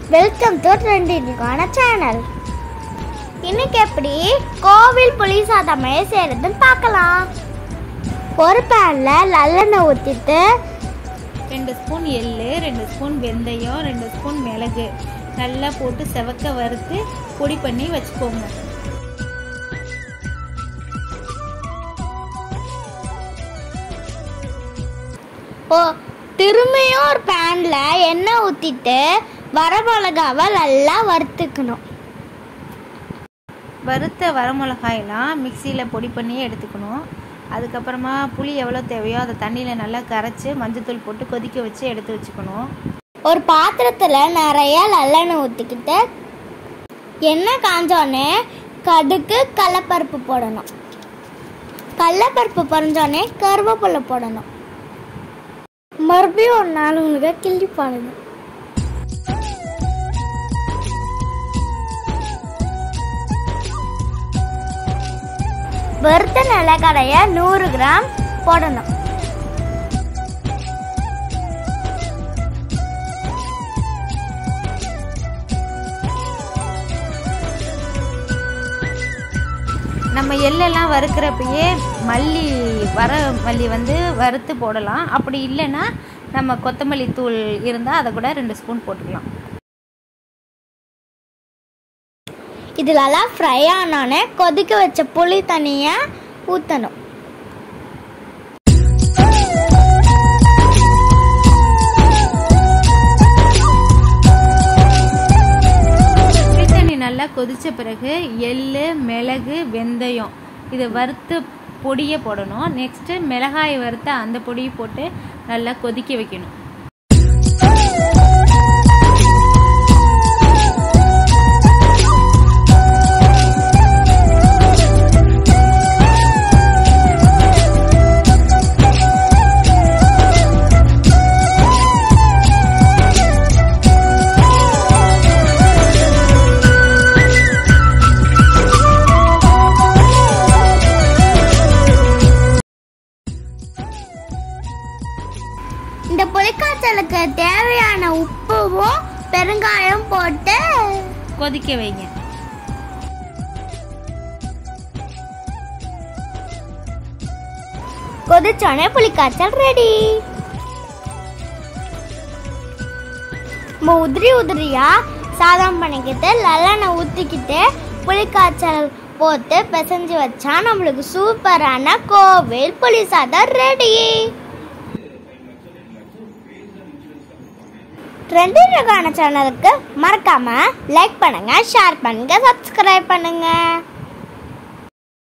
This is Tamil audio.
வெல்கம் டு ட்ரெண்டிங்கான சேனல் இன்னைக்கு எப்படி கோவில் புளி சாதமே செய்யறதுன்னு பார்க்கலாம் ஒரு பேனில் நல்லெண்ணெய் ஊற்றிட்டு ரெண்டு ஸ்பூன் எள்ளு ரெண்டு ஸ்பூன் வெந்தயம் ரெண்டு ஸ்பூன் மிளகு நல்லா போட்டு செவக்க வறுத்து பொடி பண்ணி வச்சுக்கோங்க ஓ திரும்பியும் ஒரு பேனில் எண்ணெய் ஊற்றிட்டு வரமிளகாவை நல்லா வறுத்துக்கணும் வறுத்த வரமிளகாயெல்லாம் மிக்சியில் பொடி பண்ணி எடுத்துக்கணும் அதுக்கப்புறமா புளி எவ்வளோ தேவையோ அதை தண்ணியில் நல்லா கரைச்சி மஞ்சத்தூள் போட்டு கொதிக்க வச்சு எடுத்து வச்சுக்கணும் ஒரு பாத்திரத்தில் நிறைய நல்லெண்ணெய் ஊற்றிக்கிட்டு எண்ணெய் காஞ்சோடனே கடுகு கடலப்பருப்பு போடணும் கடலப்பருப்பு பொரிஞ்சோடனே கருவேப்பிலை போடணும் மறுபடியும் ஒரு நாள் உங்களுக்கு கிள்ளி பாருங்க வறுத்த நிலக்கடையை நூறு கிராம் போடணும் நம்ம எள்ளெல்லாம் வறுக்கிறப்பயே மல்லி வர மல்லி வந்து வறுத்து போடலாம் அப்படி இல்லைன்னா நம்ம கொத்தமல்லி தூள் இருந்தால் அதை கூட ரெண்டு ஸ்பூன் போட்டுக்கலாம் இதுலலாம் ஃப்ரை ஆனோடனே கொதிக்க வச்ச புளி தண்ணியை ஊற்றணும் புளி தண்ணி நல்லா கொதிச்ச பிறகு எள்ளு மிளகு வெந்தயம் இதை வறுத்து பொடியை போடணும் நெக்ஸ்ட்டு மிளகாய் வறுத்த அந்த பொடியை போட்டு நல்லா கொதிக்க வைக்கணும் இந்த புளிக்காய்ச்சலுக்கு தேவையான உப்புவும் பெருங்காயம் போட்டு கொதிக்க வைங்க கொதிச்சோடனே புளிக்காய்ச்சல் ரெடி நம்ம உதிரி உதிரியா சாதம் பண்ணிக்கிட்டு நல்லெண்ணெய் ஊற்றிக்கிட்டு புளிக்காய்ச்சல் போட்டு பிசைஞ்சு வச்சா நம்மளுக்கு சூப்பரான கோவில் புளி சாதம் ரெடி ட்ரெண்டிங்கான சேனலுக்கு மறக்காம லைக் பண்ணுங்க ஷேர் பண்ணுங்க சப்ஸ்கிரைப் பண்ணுங்க